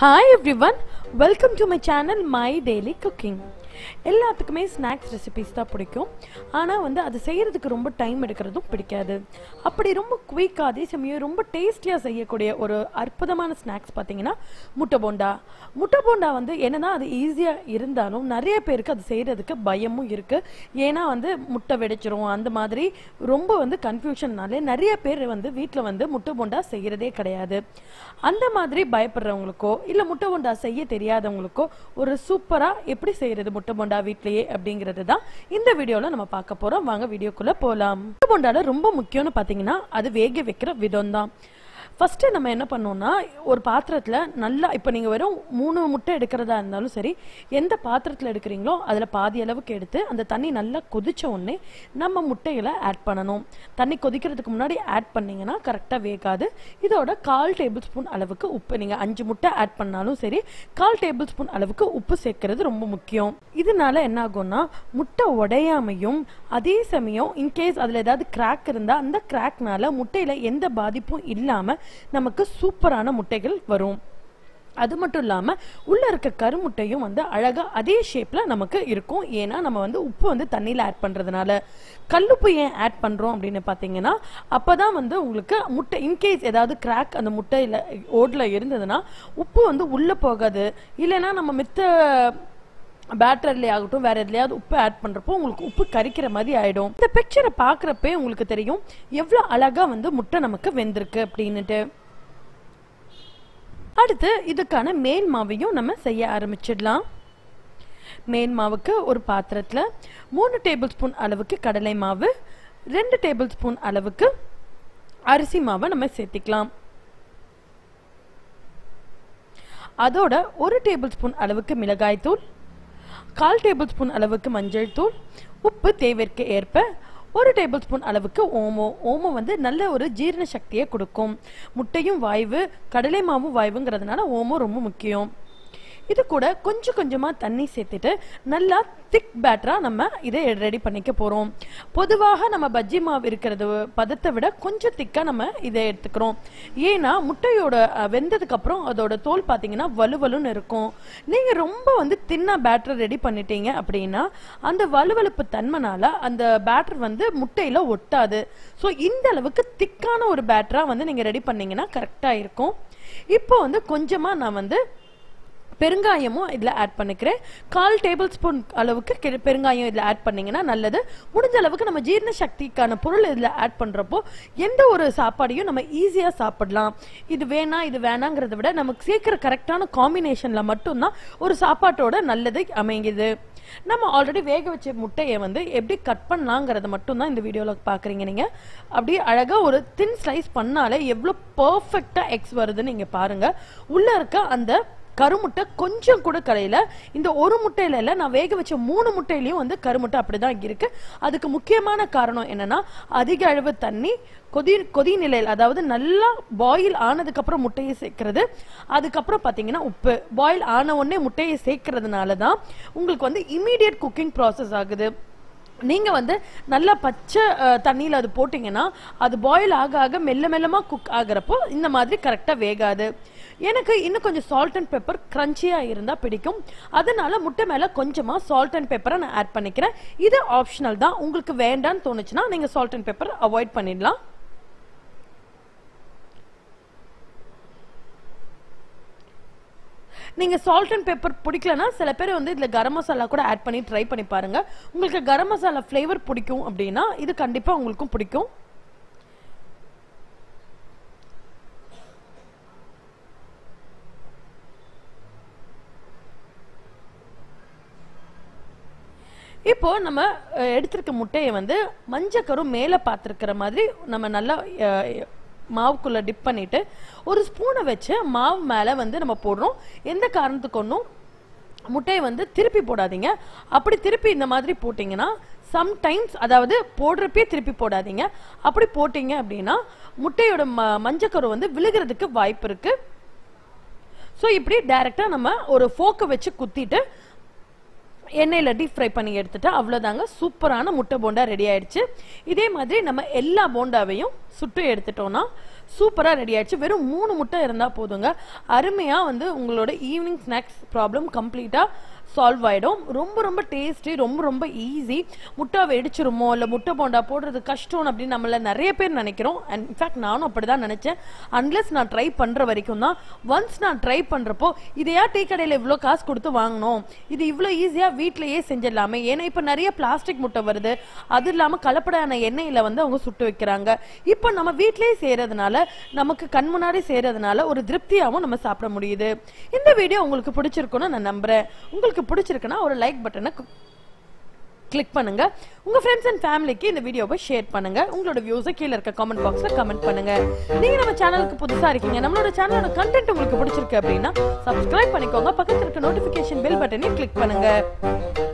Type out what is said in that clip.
hi everyone welcome to my channel my daily cooking எல்லாத்துக்குமே snacks recipes தான் பிடிக்கும் ஆனால் வந்து அது செய்கிறதுக்கு ரொம்ப டைம் எடுக்கிறதும் பிடிக்காது அப்படி ரொம்ப குயிக்காக அதே சமயம் ரொம்ப டேஸ்டியாக செய்யக்கூடிய ஒரு அற்புதமான ஸ்நாக்ஸ் பார்த்தீங்கன்னா முட்டை போண்டா முட்டை போண்டா வந்து என்னதான் அது ஈஸியாக இருந்தாலும் நிறைய பேருக்கு அது செய்கிறதுக்கு பயமும் இருக்குது ஏன்னா வந்து முட்டை வெடிச்சிரும் அந்த மாதிரி ரொம்ப வந்து கன்ஃபியூஷன்னாலே நிறைய பேர் வந்து வீட்டில் வந்து முட்டை போண்டா செய்கிறதே கிடையாது அந்த மாதிரி பயப்படுறவங்களுக்கோ இல்லை முட்டை போண்டா செய்ய தெரியாதவங்களுக்கோ ஒரு சூப்பராக எப்படி செய்கிறது முட்டை போண்டா வீட்லயே அப்படிங்கிறது தான் இந்த வீடியோவில் நம்ம பார்க்க போகிறோம் வாங்க வீடியோக்குள்ளே போகலாம் முட்டை போண்டால ரொம்ப முக்கியம்னு பார்த்தீங்கன்னா அது வேக வைக்கிற விதம் தான் ஃபஸ்ட்டு நம்ம என்ன பண்ணோம்னா ஒரு பாத்திரத்தில் நல்லா இப்போ நீங்கள் வெறும் மூணு முட்டை எடுக்கிறதா இருந்தாலும் சரி எந்த பாத்திரத்தில் எடுக்கிறீங்களோ அதில் பாதி அளவுக்கு எடுத்து அந்த தண்ணி நல்லா கொதிச்ச உடனே நம்ம முட்டைகளை ஆட் பண்ணணும் தண்ணி கொதிக்கிறதுக்கு முன்னாடி ஆட் பண்ணீங்கன்னா கரெக்டாக வேகாது இதோட கால் டேபிள் ஸ்பூன் அளவுக்கு உப்பு நீங்கள் அஞ்சு முட்டை ஆட் பண்ணாலும் சரி கால் டேபிள் ஸ்பூன் அளவுக்கு உப்பு சேர்க்கறது ரொம்ப முக்கியம் இதனால என்ன ஆகும்னா முட்டை உடையாமையும் அதே சமயம் இன்கேஸ் அதில் ஏதாவது கிராக் இருந்தால் அந்த கிராக்னால முட்டையில் எந்த பாதிப்பும் இல்லாமல் நமக்கு சூப்பரான முட்டைகள் வரும் அது மட்டும் இல்லாமல் உள்ளே இருக்க கருமுட்டையும் வந்து அழகாக அதே ஷேப்பில் நமக்கு இருக்கும் ஏன்னா நம்ம வந்து உப்பு வந்து தண்ணியில் ஆட் பண்ணுறதுனால கல்லுப்பு ஏன் ஆட் பண்ணுறோம் அப்படின்னு பார்த்தீங்கன்னா அப்போ தான் வந்து உங்களுக்கு முட்டை இன்கேஸ் ஏதாவது கிராக் அந்த முட்டையில் ஓடில் இருந்ததுன்னா உப்பு வந்து உள்ளே போகாது இல்லைன்னா நம்ம மித்த பேட்டர்லேயே ஆகட்டும் வேற எதுலையாவது உப்பு ஆட் பண்ணுறப்போ உங்களுக்கு உப்பு கரிக்கிற மாதிரி ஆயிடும் இந்த பிக்சரை பார்க்குறப்பே உங்களுக்கு தெரியும் எவ்வளோ அழகாக வந்து முட்டை நமக்கு வெந்திருக்கு அப்படின்னுட்டு அடுத்து இதுக்கான மேல் மாவையும் நம்ம செய்ய ஆரம்பிச்சிடலாம் மேல் மாவுக்கு ஒரு பாத்திரத்தில் மூணு டேபிள் ஸ்பூன் அளவுக்கு கடலை மாவு ரெண்டு டேபிள் ஸ்பூன் அளவுக்கு அரிசி மாவை நம்ம சேர்த்திக்கலாம் அதோட ஒரு டேபிள் ஸ்பூன் அளவுக்கு மிளகாய் தூள் கால் டேபிள் ஸ்பூன் அளவுக்கு மஞ்சள் தூள் உப்பு தேவைக்கு ஏற்ப ஒரு டேபிள் ஸ்பூன் அளவுக்கு ஓமோ ஓமோ வந்து நல்ல ஒரு ஜீரண சக்தியை கொடுக்கும் முட்டையும் வாய்வு கடலை மாவும் வாய்வுங்கிறதுனால ஓமோ ரொம்ப முக்கியம் இது கூட கொஞ்சம் கொஞ்சமாக தண்ணி சேர்த்துட்டு நல்லா திக் பேட்டராக நம்ம இதை ரெடி பண்ணிக்க போகிறோம் பொதுவாக நம்ம பஜ்ஜி மாவு இருக்கிறது பதத்தை விட கொஞ்சம் திக்காக நம்ம இதை எடுத்துக்கிறோம் ஏன்னா முட்டையோட வெந்ததுக்கப்புறம் அதோட தோல் பார்த்தீங்கன்னா வலுவலுன்னு இருக்கும் நீங்கள் ரொம்ப வந்து தின்னா பேட்டர் ரெடி பண்ணிட்டீங்க அப்படின்னா அந்த வலுவலுப்பு தன்மைனால அந்த பேட்டர் வந்து முட்டையில் ஒட்டாது ஸோ இந்த அளவுக்கு திக்கான ஒரு பேட்டராக வந்து நீங்கள் ரெடி பண்ணீங்கன்னா கரெக்டாக இருக்கும் இப்போ வந்து கொஞ்சமாக நான் வந்து பெருங்காயமும் இதில் ஆட் பண்ணிக்கிறேன் கால் டேபிள் ஸ்பூன் அளவுக்கு கெ- பெருங்காயம் இதில் ஆட் பண்ணிங்கன்னா நல்லது முடிஞ்ச அளவுக்கு நம்ம ஜீரண சக்திக்கான பொருள் இதில் ஆட் பண்ணுறப்போ எந்த ஒரு சாப்பாடையும் நம்ம ஈஸியாக சாப்பிடலாம் இது வேணாம் இது வேணாங்கிறத விட நமக்கு சேர்க்குற கரெக்டான காம்பினேஷனில் மட்டும்தான் ஒரு சாப்பாட்டோட நல்லது அமைங்குது நம்ம ஆல்ரெடி வேக வச்ச முட்டையை வந்து எப்படி கட் பண்ணலாங்கிறத மட்டும்தான் இந்த வீடியோவில் பார்க்குறீங்க நீங்கள் அப்படியே அழகாக ஒரு தின் ஸ்லைஸ் பண்ணாலே எவ்வளோ பர்ஃபெக்டாக எக்ஸ் வருதுன்னு நீங்கள் பாருங்கள் உள்ளே இருக்க அந்த கருமுட்டை கொஞ்சம் கூட கரையில இந்த ஒரு முட்டையில இல்ல நான் வேக வச்ச மூணு முட்டையிலயும் வந்து கருமுட்டை அப்படிதான் இருக்கு அதுக்கு முக்கியமான காரணம் என்னன்னா அதிக அளவு தண்ணி கொதி கொதி நிலையில் அதாவது நல்லா பாயில் ஆனதுக்கு அப்புறம் முட்டையை சேர்க்கிறது அதுக்கப்புறம் பாத்தீங்கன்னா உப்பு பாயில் ஆன உடனே முட்டையை சேர்க்கறதுனால தான் உங்களுக்கு வந்து இமீடியட் குக்கிங் ப்ராசஸ் ஆகுது நீங்கள் வந்து நல்லா பச்சை தண்ணியில் அது போட்டிங்கன்னா அது பாயில் ஆக ஆக மெல்ல மெல்லமாக குக் ஆகுறப்போ இந்த மாதிரி கரெக்டாக வேகாது எனக்கு இன்னும் கொஞ்சம் சால்ட் அண்ட் பெப்பர் க்ரன்ச்சியாக இருந்தால் பிடிக்கும் அதனால முட்டை மேலே கொஞ்சமாக சால்ட் அண்ட் பெப்பரை நான் ஆட் பண்ணிக்கிறேன் இது ஆப்ஷனல் தான் உங்களுக்கு வேண்டான்னு தோணுச்சுன்னா நீங்கள் சால்ட் அண்ட் பெப்பர் அவாய்ட் பண்ணிடலாம் நீங்க சால்ட் அண்ட் பெப்பர் பிடிக்கலனா சில பேர் வந்து இதுல கரம் மசாலா கூட ஆட் பண்ணி ட்ரை பண்ணி பாருங்க உங்களுக்கு கரம் மசாலா ஃப்ளேவர் பிடிக்கும் அப்படின்னா இது கண்டிப்பா உங்களுக்கும் பிடிக்கும் இப்போ நம்ம அஹ், எடுத்திருக்க முட்டையை வந்து மஞ்சக்கரும் மேலே பார்த்துருக்கிற மாதிரி நம்ம நல்லா அஹ், மாவுக்குள்ள டிப் பண்ணிட்டு ஒரு ஸ்பூனை வச்சு மாவு மேலே வந்து நம்ம போடுறோம் எந்த காரணத்துக்கு ஒன்றும் முட்டையை வந்து திருப்பி போடாதீங்க அப்படி திருப்பி இந்த மாதிரி போட்டிங்கன்னா சம்டைம்ஸ் அதாவது போடுறப்பே திருப்பி போடாதீங்க அப்படி போட்டீங்க அப்படின்னா முட்டையோட ம மஞ்சக்கரு வந்து விழுகிறதுக்கு வாய்ப்பு இருக்கு ஸோ இப்படி டைரெக்டாக நம்ம ஒரு ஃபோக்கை வச்சு குத்திட்டு எண்ணெயில் டீப் ஃப்ரை பண்ணி எடுத்துட்டா அவ்வளோதாங்க சூப்பரான முட்டை போண்டா ரெடி ஆயிடுச்சு இதே மாதிரி நம்ம எல்லா போண்டாவையும் சுட்டு எடுத்துட்டோம்னா சூப்பராக ரெடி ஆயிடுச்சு வெறும் மூணு முட்டை இருந்தால் போதுங்க அருமையாக வந்து உங்களோட ஈவினிங் ஸ்நாக்ஸ் ப்ராப்ளம் கம்ப்ளீட்டாக சால்வ் ஆகிடும் ரொம்ப ரொம்ப டேஸ்டி ரொம்ப ரொம்ப ஈஸி முட்டை வெடிச்சிருமோ இல்லை முட்டை போண்டா போடுறது கஷ்டம் அப்படின்னு நம்மள நிறைய பேர் நினைக்கிறோம் அண்ட் இன்ஃபேக்ட் நானும் அப்படி தான் நினச்சேன் அன்லெஸ் நான் ட்ரை பண்ணுற வரைக்கும் தான் ஒன்ஸ் நான் ட்ரை பண்ணுறப்போ இதையா டீ கடையில் இவ்வளோ காசு கொடுத்து வாங்கணும் இது இவ்வளோ ஈஸியாக வீட்டிலேயே செஞ்சிடலாமே ஏன்னா இப்போ நிறைய பிளாஸ்டிக் முட்டை வருது அது இல்லாமல் கலப்படான எண்ணெயில் வந்து அவங்க சுட்டு வைக்கிறாங்க இப்போ நம்ம வீட்டிலேயே செய்கிறதுனால நமக்கு கண் முன்னாடி செய்கிறதுனால ஒரு திருப்தியாகவும் நம்ம சாப்பிட முடியுது இந்த வீடியோ உங்களுக்கு பிடிச்சிருக்குன்னு நான் நம்புகிறேன் உங்களுக்கு பிடிச்சிருக்குன்னா ஒரு லைக் பட்டனை கிளிக் பண்ணுங்க உங்க ஃப்ரெண்ட்ஸ் அண்ட் ஃபேமிலிக்கு இந்த வீடியோவை ஷேர் பண்ணுங்க உங்களோட வியூஸை கீழே இருக்க கமெண்ட் பாக்ஸ்ல கமெண்ட் பண்ணுங்க நீங்க நம்ம சேனலுக்கு புதுசா இருக்கீங்க நம்மளோட சேனலோட கண்டென்ட் உங்களுக்கு பிடிச்சிருக்கு அப்படின்னா சப்ஸ்கிரைப் பண்ணிக்கோங்க பக்கத்துல இருக்க நோட்டிபிகேஷன் பெல் பட்டனையும் கிளிக் பண்ணுங்க